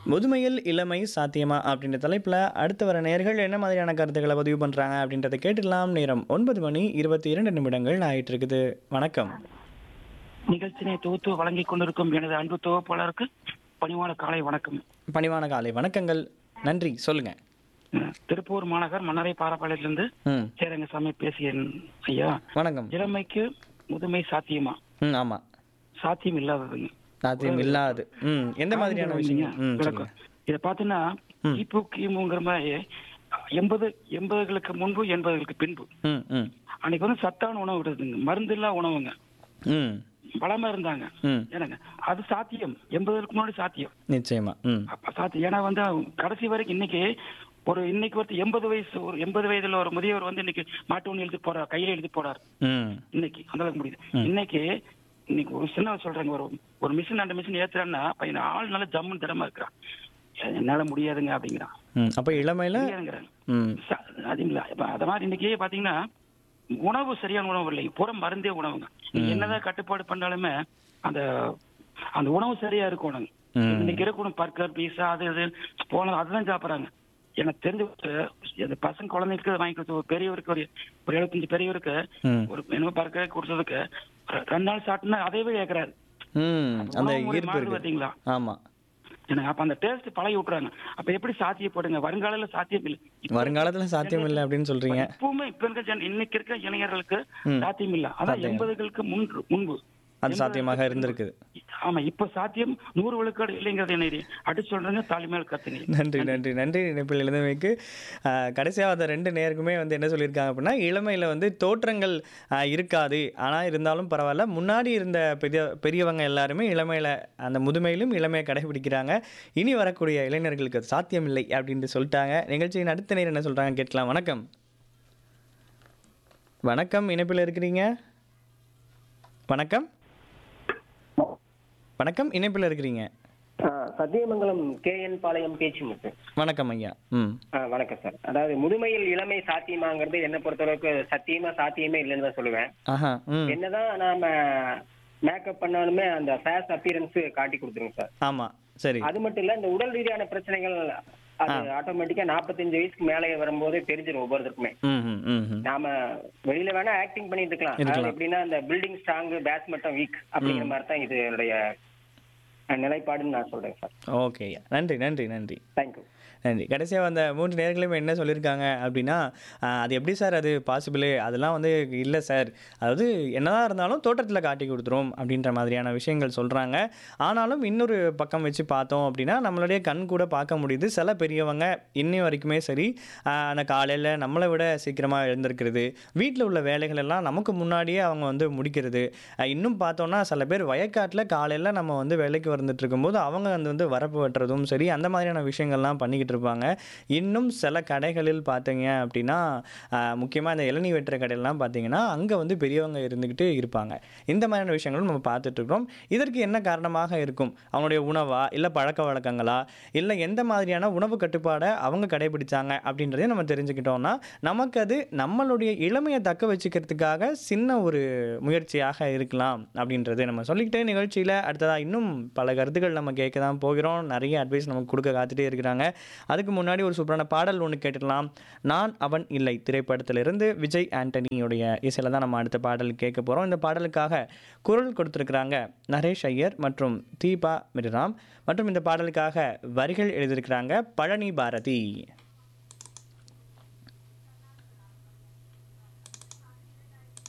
முதுமையில் இளமை சாத்தியமா அப்படின்ற தலைப்பில் அடுத்து வர நேர்கள் என்ன மாதிரியான கருத்துக்களை பதிவு பண்ணுறாங்க அப்படின்றத கேட்டுடலாம் நேரம் ஒன்பது மணி இருபத்தி இரண்டு நிமிடங்கள் ஆயிட்டு இருக்குது வணக்கம் நிகழ்ச்சினை தொகுத்து வழங்கிக் கொண்டிருக்கும் எனது அன்பு தொகுப்பாளருக்கு பணிவான காலை வணக்கம் பணிவான காலை வணக்கங்கள் நன்றி சொல்லுங்க அஹ், திருப்பூர் மாநகர் மன்னரை பாரப்பாளையத்திலிருந்து ம் சேரங்கசாமி பேசியேன் ஐயா வணக்கம் இளமைக்கு முதுமை சாத்தியமா ம் ஆமாம் சாத்தியம் இல்லாததுங்க சாத்தியம் இல்லாது ம் எந்த மாதிரியான விஷயம் ம் விளக்கம். சொல்லுங்க இத பாத்தீங்கன்னா ம். கிபு கிமுங்கிற மாதிரி எண்பது எண்பதுகளுக்கு முன்பு எண்பதுகளுக்கு பின்பு ம் ம் அன்னைக்கு வந்து சத்தான உணவு விடுறதுங்க மருந்தில்லா உணவுங்க ம் பலமா இருந்தாங்க ம் ஏனுங்க அது சாத்தியம் எண்பதுக்கு முன்னாடி சாத்தியம் நிச்சயமா ம் அப்ப சாத்தியம் ஏன்னா வந்து அவங்க கடைசி வரைக்கும் இன்னைக்கு ஒரு இன்னைக்கு ஒருத்தர் எண்பது வயசு ஒரு எண்பது வயதுல ஒரு முதியவர் வந்து இன்னைக்கு மாட்டு ஒண்ணு எழுதி போறார் கையில எழுதி போறார் ம் இன்னைக்கு அந்த அளவுக்கு முடியுது இன்னைக்கு இன்னைக்கு ஒரு சின்ன சொல்றாங்க ஒரு ஒரு மிஷின் அந்த மிஷின் ஏத்துறான்னா பையன் ஆள் நல்ல ஜம்முன்னு திறமா இருக்கிறான் என்னால முடியாதுங்க அப்படிங்கிறான் ம் அப்போ இளமையில் முடியாதுங்கிறாங்க ம் ச- அதுங்களா இப்ப அத மாதிரி இன்னைக்கு பாத்தீங்கன்னா உணவு சரியான உணவு இல்லை பூரா மருந்தே உணவுங்க நீங்க என்னதான் கட்டுப்பாடு பண்ணாலுமே அந்த அந்த உணவு சரியா இருக்கணும் ம். இன்னைக்கு இருக்கணும் பர்கர் பீஸா அது இது போனது அதுதான் சாப்பிடுறாங்க எனக்கு தெரிஞ்சு இந்த பசங்க குழந்தைங்களுக்கு வாங்கி கொடுத்து ஒரு பெரியவருக்கு ஒரு ஒரு எழுபத்தஞ்சு பெரியவருக்கு ம் ஒரு என்ன பர்கர் கொடுத்ததுக்கு ரெ- ரெண்டு நாள் சாப்பிட்டுனா அதையவே கேட்கறாரு ம் அந்த உணவு முறை ஈர்ப்பு மாறுது இருக்கு பாத்தீங்களா ஆமாம் எனக்கு அப்ப அந்த டேஸ்ட் பழகி விட்டுறாங்க அப்ப எப்படி சாத்தியப்படுங்க வருங்காலையில சாத்தியம் இல்லை இப்ப வருங்காலத்தில் சாத்தியம் இல்லை அப்படின்னு சொல்கிறீங்க இப்பவுமே இப்ப இருக்க ஜன- இன்னைக்கு இருக்க இளைஞர்களுக்கு ம். சாத்தியம் இல்ல அதான் சாத்தியம். எண்பதுகளுக்கு முன்பு முன்பு அது சாத்தியமாக இருந்திருக்குது ஆமா இப்ப சாத்தியம் நூறு விழுக்காடு இல்லைங்கிறது என்ன அடிச்சு சொல்றேங்க தாலிமேல் கத்துங்க நன்றி நன்றி நன்றி இணைப்பில் எழுந்தமைக்கு கடைசியாக அந்த ரெண்டு நேருக்குமே வந்து என்ன சொல்லியிருக்காங்க அப்படின்னா இளமையில் வந்து தோற்றங்கள் ஆஹ், இருக்காது ஆனால் இருந்தாலும் பரவாயில்ல முன்னாடி இருந்த பெரிய பெரியவங்க எல்லாருமே இளமையில் அந்த முதுமையிலும் இளமையை கடைபிடிக்கிறாங்க இனி வரக்கூடிய இளைஞர்களுக்கு அது சாத்தியம் இல்லை அப்படின்ட்டு சொல்லிட்டாங்க நிகழ்ச்சியின் அடுத்த நேரம் என்ன சொல்கிறாங்க கேட்கலாம் வணக்கம் வணக்கம் இணைப்பில் இருக்கிறீங்க வணக்கம் வணக்கம் இணைப்பில் இருக்கிறீங்க ஆ, சத்தியமங்கலம் கே என் பாளையம் பேச்சு முத்து வணக்கம் ஐயா ம் ஆ, வணக்கம் சார் அதாவது முதுமையில் இளமை சாத்தியமாங்கிறது என்ன பொறுத்தளவுக்கு சத்தியமா சாத்தியமே இல்லைன்னு தான் சொல்லுவேன் ஆஹா ம் என்னதான் நாம மேக்கப் பண்ணாலுமே அந்த ஃபேஸ் அப்பியரன்ஸ் காட்டி கொடுத்துருங்க சார் ஆமா சரி அது மட்டும் இல்ல இந்த உடல் ரீதியான பிரச்சனைகள் அது ஆட்டோமேட்டிக்கா நாற்பத்தஞ்சு வயசுக்கு மேலே வரும்போது தெரிஞ்சிடும் ஒவ்வொருத்தருக்குமே ம் ம் ம் ம். நாம வெளியில வேணா ஆக்டிங் பண்ணிட்டு இருக்கலாம் இருக்கலாம். அதாவது எப்படின்னா இந்த பில்டிங் ஸ்ட்ராங் பேஸ் மட்டும் வீக் அப்படிங்கிற மாதிரி தான் இது என்னுடைய அஹ், நிலைப்பாடுன்னு நான் சொல்றேன் சார் ஓகே ஐயா நன்றி நன்றி நன்றி தேங்க்யூ நன்றி கடைசியாக வந்த மூன்று நேர்களுமே என்ன சொல்லியிருக்காங்க அப்படின்னா ஆஹ், அது எப்படி சார் அது பாசிபிள் அதெல்லாம் வந்து இல்லை சார் அதாவது என்னதான் இருந்தாலும் தோட்டத்தில் காட்டி கொடுத்துரும் அப்படின்ற மாதிரியான விஷயங்கள் சொல்கிறாங்க ஆனாலும் இன்னொரு பக்கம் வச்சு பார்த்தோம் அப்படின்னா நம்மளுடைய கண் கூட பார்க்க முடியுது சில பெரியவங்க இன்னி வரைக்குமே சரி ஆஹ், அந்த காலையில் நம்மளை விட சீக்கிரமாக எழுந்திருக்கிறது வீட்டில் உள்ள வேலைகள் எல்லாம் நமக்கு முன்னாடியே அவங்க வந்து முடிக்கிறது ஆஹ், இன்னும் பார்த்தோன்னா சில பேர் வயக்காட்டில் காலையில் நம்ம வந்து வேலைக்கு வந்துட்டு இருக்கும்போது அவங்க வந்து வந்து வரப்பு வெட்டுறதும் சரி அந்த மாதிரியான விஷயங்கள்லாம் பண்ணிக்கிட்டு இருப்பாங்க இன்னும் சில கடைகளில் பார்த்தீங்க அப்படின்னா முக்கியமாக இந்த இளநீ வெட்டுற கடையெல்லாம் பார்த்தீங்கன்னா அங்கே வந்து பெரியவங்க இருந்துக்கிட்டு இருப்பாங்க இந்த மாதிரியான விஷயங்களும் நம்ம பார்த்துட்டு இருக்கிறோம் இதற்கு என்ன காரணமாக இருக்கும் அவங்களுடைய உணவா இல்லை பழக்க வழக்கங்களா இல்லை எந்த மாதிரியான உணவு கட்டுப்பாடை அவங்க கடைபிடிச்சாங்க அப்படின்றதையும் நம்ம தெரிஞ்சுக்கிட்டோம்னா நமக்கு அது நம்மளுடைய இளமையை தக்க வச்சுக்கிறதுக்காக சின்ன ஒரு முயற்சியாக இருக்கலாம் அப்படின்றது நம்ம சொல்லிக்கிட்டே நிகழ்ச்சியில் அடுத்ததாக இன்னும் பல கருத்துக்கள் நம்ம கேட்க தான் போகிறோம் நிறைய அட்வைஸ் நமக்கு கொடுக்க காத்துட்டே இருக்கிறாங்க அதுக்கு முன்னாடி ஒரு சூப்பரான பாடல் ஒன்று கேட்டுடலாம் நான் அவன் இல்லை திரைப்படத்திலிருந்து விஜய் ஆண்டனியுடைய இசையில் தான் நம்ம அடுத்த பாடல் கேட்க போகிறோம் இந்த பாடலுக்காக குரல் கொடுத்துருக்குறாங்க நரேஷ் ஐயர் மற்றும் தீபா மிரிராம் மற்றும் இந்த பாடலுக்காக வரிகள் எழுதியிருக்கிறாங்க பழனி பாரதி